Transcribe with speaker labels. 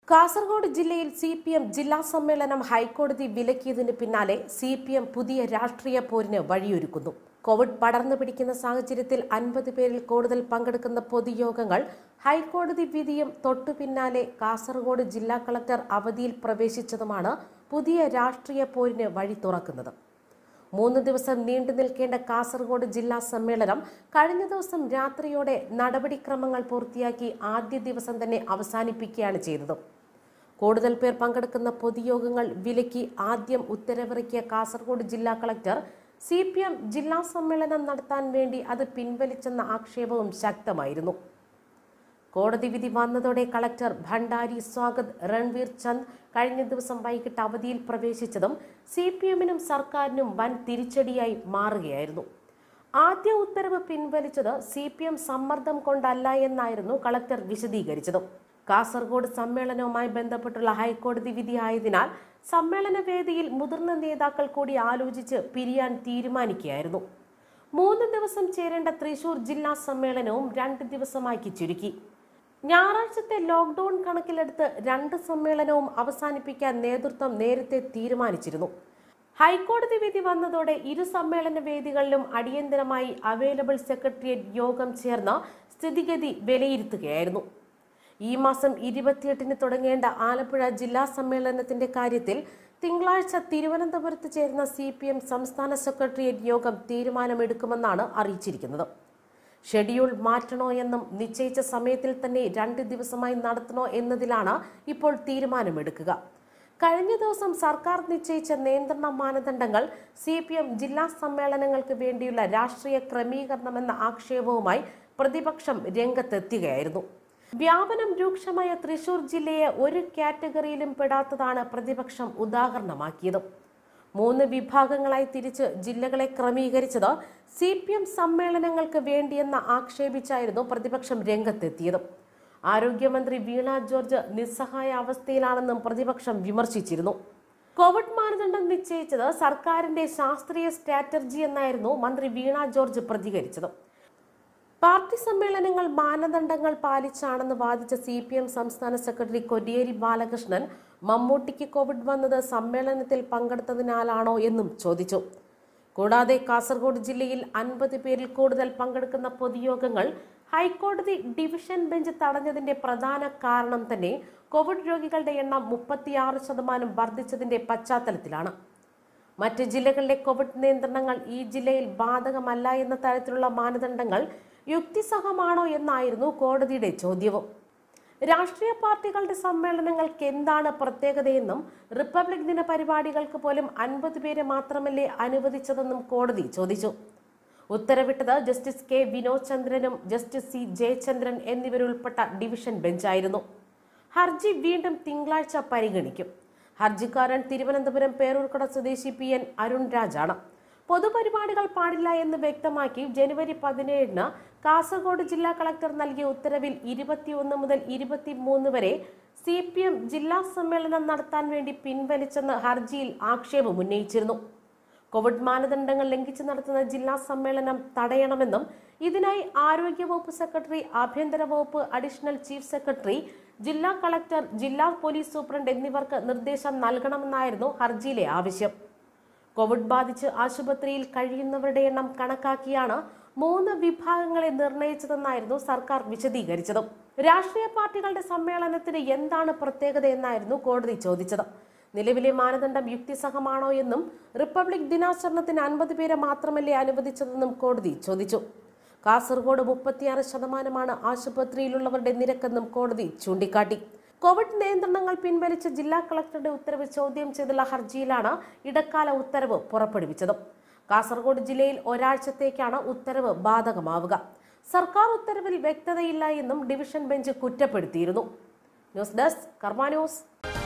Speaker 1: കാസർഗോഡ് ജില്ലയിൽ C P M ജില്ലാ സമ്മേളനം ഹൈക്കോടതി വിലക്കിയതിന് പിന്നാലെ സി പി എം പുതിയ രാഷ്ട്രീയ പോരിന് വഴിയൊരുക്കുന്നു കോവിഡ് പടർന്നു പിടിക്കുന്ന സാഹചര്യത്തിൽ അൻപത് പേരിൽ കൂടുതൽ പങ്കെടുക്കുന്ന പൊതുയോഗങ്ങൾ ഹൈക്കോടതി വിധിയും തൊട്ടു പിന്നാലെ കാസർഗോഡ് ജില്ലാ കളക്ടർ അവധിയിൽ പ്രവേശിച്ചതുമാണ് പുതിയ രാഷ്ട്രീയ പോരിന് വഴി തുറക്കുന്നത് മൂന്ന് ദിവസം നീണ്ടു നിൽക്കേണ്ട കാസർഗോഡ് ജില്ലാ സമ്മേളനം കഴിഞ്ഞ ദിവസം രാത്രിയോടെ നടപടിക്രമങ്ങൾ പൂർത്തിയാക്കി ആദ്യ ദിവസം തന്നെ അവസാനിപ്പിക്കുകയാണ് ചെയ്തത് കൂടുതൽ പേർ പങ്കെടുക്കുന്ന പൊതുയോഗങ്ങൾ വിലക്കി ആദ്യം ഉത്തരവിറക്കിയ കാസർഗോഡ് ജില്ലാ കളക്ടർ സി പി എം ജില്ലാ സമ്മേളനം നടത്താൻ വേണ്ടി അത് പിൻവലിച്ചെന്ന ആക്ഷേപവും ശക്തമായിരുന്നു കോടതി വിധി വന്നതോടെ കളക്ടർ ഭണ്ഡാരി സ്വാഗത് രൺവീർ ചന്ദ് കഴിഞ്ഞ ദിവസം വൈകിട്ട് അവധിയിൽ പ്രവേശിച്ചതും സി പി എമ്മിനും സർക്കാരിനും വൻ തിരിച്ചടിയായി മാറുകയായിരുന്നു ആദ്യ ഉത്തരവ് പിൻവലിച്ചത് സി പി എം സമ്മർദ്ദം കൊണ്ടല്ല എന്നായിരുന്നു കളക്ടർ വിശദീകരിച്ചത് കാസർഗോഡ് സമ്മേളനവുമായി ബന്ധപ്പെട്ടുള്ള ഹൈക്കോടതി വിധി ആയതിനാൽ സമ്മേളന വേദിയിൽ മുതിർന്ന നേതാക്കൾ കൂടി ആലോചിച്ച് പിരിയാൻ തീരുമാനിക്കുകയായിരുന്നു മൂന്ന് ദിവസം ചേരേണ്ട തൃശൂർ ജില്ലാ സമ്മേളനവും രണ്ട് ദിവസമാക്കി ചുരുക്കി ഞായറാഴ്ചത്തെ ലോക്ക്ഡൌൺ കണക്കിലെടുത്ത് രണ്ട് സമ്മേളനവും അവസാനിപ്പിക്കാൻ നേതൃത്വം നേരത്തെ തീരുമാനിച്ചിരുന്നു ഹൈക്കോടതി വിധി വന്നതോടെ ഇരു സമ്മേളന വേദികളിലും അടിയന്തരമായി അവൈലബിൾ സെക്രട്ടേറിയറ്റ് യോഗം ചേർന്ന് സ്ഥിതിഗതി വിലയിരുത്തുകയായിരുന്നു ഈ മാസം ഇരുപത്തിയെട്ടിന് തുടങ്ങേണ്ട ആലപ്പുഴ ജില്ലാ സമ്മേളനത്തിന്റെ കാര്യത്തിൽ തിങ്കളാഴ്ച തിരുവനന്തപുരത്ത് ചേരുന്ന സി പി എം സംസ്ഥാന സെക്രട്ടേറിയറ്റ് യോഗം തീരുമാനമെടുക്കുമെന്നാണ് അറിയിച്ചിരിക്കുന്നത് ഷെഡ്യൂൾ മാറ്റണോ എന്നും നിശ്ചയിച്ച സമയത്തിൽ തന്നെ രണ്ട് ദിവസമായി നടത്തണോ എന്നതിലാണ് ഇപ്പോൾ തീരുമാനമെടുക്കുക കഴിഞ്ഞ ദിവസം സർക്കാർ നിശ്ചയിച്ച നിയന്ത്രണ മാനദണ്ഡങ്ങൾ സി പി എം ജില്ലാ സമ്മേളനങ്ങൾക്ക് വേണ്ടിയുള്ള രാഷ്ട്രീയ ക്രമീകരണമെന്ന ആക്ഷേപവുമായി പ്രതിപക്ഷം രംഗത്തെത്തുകയായിരുന്നു വ്യാപനം രൂക്ഷമായ തൃശൂർ ജില്ലയെ ഒരു കാറ്റഗറിയിലും പെടാത്തതാണ് പ്രതിപക്ഷം ഉദാഹരണമാക്കിയത് മൂന്ന് വിഭാഗങ്ങളായി തിരിച്ച് ജില്ലകളെ ക്രമീകരിച്ചത് സി പി എം സമ്മേളനങ്ങൾക്ക് വേണ്ടിയെന്ന് ആക്ഷേപിച്ചായിരുന്നു പ്രതിപക്ഷം രംഗത്തെത്തിയത് ആരോഗ്യമന്ത്രി വീണ ജോർജ് നിസ്സഹായ അവസ്ഥയിലാണെന്നും പ്രതിപക്ഷം വിമർശിച്ചിരുന്നു കോവിഡ് മാനദണ്ഡം നിശ്ചയിച്ചത് സർക്കാരിന്റെ ശാസ്ത്രീയ സ്ട്രാറ്റജി എന്നായിരുന്നു മന്ത്രി വീണ ജോർജ് പ്രതികരിച്ചത് പാർട്ടി സമ്മേളനങ്ങൾ മാനദണ്ഡങ്ങൾ പാലിച്ചാണെന്ന് വാദിച്ച സി പി എം സംസ്ഥാന സെക്രട്ടറി കൊടിയേരി ബാലകൃഷ്ണൻ മമ്മൂട്ടിക്ക് കോവിഡ് വന്നത് സമ്മേളനത്തിൽ പങ്കെടുത്തതിനാലാണോ എന്നും ചോദിച്ചു കൂടാതെ കാസർഗോഡ് ജില്ലയിൽ അൻപത് പേരിൽ കൂടുതൽ പങ്കെടുക്കുന്ന പൊതുയോഗങ്ങൾ ഹൈക്കോടതി ഡിവിഷൻ ബെഞ്ച് തടഞ്ഞതിന്റെ പ്രധാന കാരണം തന്നെ കോവിഡ് രോഗികളുടെ എണ്ണം മുപ്പത്തിയാറ് ശതമാനം വർദ്ധിച്ചതിന്റെ പശ്ചാത്തലത്തിലാണ് മറ്റ് ജില്ലകളിലെ കോവിഡ് നിയന്ത്രണങ്ങൾ ഈ ജില്ലയിൽ ബാധകമല്ല എന്ന തരത്തിലുള്ള മാനദണ്ഡങ്ങൾ യുക്തിസഹമാണോ എന്നായിരുന്നു കോടതിയുടെ ചോദ്യവും രാഷ്ട്രീയ പാർട്ടികളുടെ സമ്മേളനങ്ങൾക്ക് എന്താണ് പ്രത്യേകതയെന്നും റിപ്പബ്ലിക് ദിന പരിപാടികൾക്ക് പോലും അൻപത് പേരെ മാത്രമല്ലേ അനുവദിച്ചതെന്നും കോടതി ചോദിച്ചു ഉത്തരവിട്ടത് ജസ്റ്റിസ് കെ വിനോദ് ചന്ദ്രനും ജസ്റ്റിസ് സി ജയചന്ദ്രൻ എന്നിവരുൾപ്പെട്ട ഡിവിഷൻ ബെഞ്ചായിരുന്നു ഹർജി വീണ്ടും തിങ്കളാഴ്ച പരിഗണിക്കും ഹർജിക്കാരൻ തിരുവനന്തപുരം പേരൂർക്കട സ്വദേശി പി എൻ അരുൺ രാജാണ് പൊതുപരിപാടികൾ പാടില്ല എന്ന് വ്യക്തമാക്കി ജനുവരി പതിനേഴിന് കാസർഗോഡ് ജില്ലാ കളക്ടർ നൽകിയ ഉത്തരവിൽ ഇരുപത്തിയൊന്ന് മുതൽ ഇരുപത്തിമൂന്ന് വരെ സി പി എം ജില്ലാ സമ്മേളനം നടത്താൻ വേണ്ടി പിൻവലിച്ചെന്ന് ഹർജിയിൽ ആക്ഷേപം ഉന്നയിച്ചിരുന്നു കോവിഡ് മാനദണ്ഡങ്ങൾ ലംഘിച്ച് നടത്തുന്ന ജില്ലാ സമ്മേളനം തടയണമെന്നും ഇതിനായി ആരോഗ്യവകുപ്പ് സെക്രട്ടറി ആഭ്യന്തര വകുപ്പ് അഡീഷണൽ ചീഫ് സെക്രട്ടറി ജില്ലാ കളക്ടർ ജില്ലാ പോലീസ് സൂപ്രണ്ട് എന്നിവർക്ക് നിർദ്ദേശം നൽകണമെന്നായിരുന്നു ഹർജിയിലെ ആവശ്യം കോവിഡ് ബാധിച്ച് ആശുപത്രിയിൽ കഴിയുന്നവരുടെ എണ്ണം കണക്കാക്കിയാണ് മൂന്ന് വിഭാഗങ്ങളെ നിർണയിച്ചതെന്നായിരുന്നു സർക്കാർ വിശദീകരിച്ചത് രാഷ്ട്രീയ പാർട്ടികളുടെ സമ്മേളനത്തിന് എന്താണ് പ്രത്യേകത എന്നായിരുന്നു കോടതി ചോദിച്ചത് നിലവിലെ മാനദണ്ഡം യുക്തിസഹമാണോ എന്നും റിപ്പബ്ലിക് ദിനാചരണത്തിന് അൻപത് പേരെ മാത്രമല്ലേ അനുവദിച്ചതെന്നും കോടതി ചോദിച്ചു കാസർഗോഡ് മുപ്പത്തിയാറ് ശതമാനമാണ് ആശുപത്രിയിലുള്ളവരുടെ നിരക്കെന്നും കോടതി ചൂണ്ടിക്കാട്ടി കോവിഡ് നിയന്ത്രണങ്ങൾ പിൻവലിച്ച ജില്ലാ കളക്ടറുടെ ഉത്തരവ് ചോദ്യം ചെയ്തുള്ള ഹർജിയിലാണ് ഇടക്കാല ഉത്തരവ് പുറപ്പെടുവിച്ചത് കാസർഗോഡ് ജില്ലയിൽ ഒരാഴ്ചത്തേക്കാണ് ഉത്തരവ് ബാധകമാവുക സർക്കാർ ഉത്തരവിൽ വ്യക്തതയില്ല എന്നും ഡിവിഷൻ ബെഞ്ച് കുറ്റപ്പെടുത്തിയിരുന്നു ന്യൂസ് ഡെസ്ക് കർമ്മ ന്യൂസ്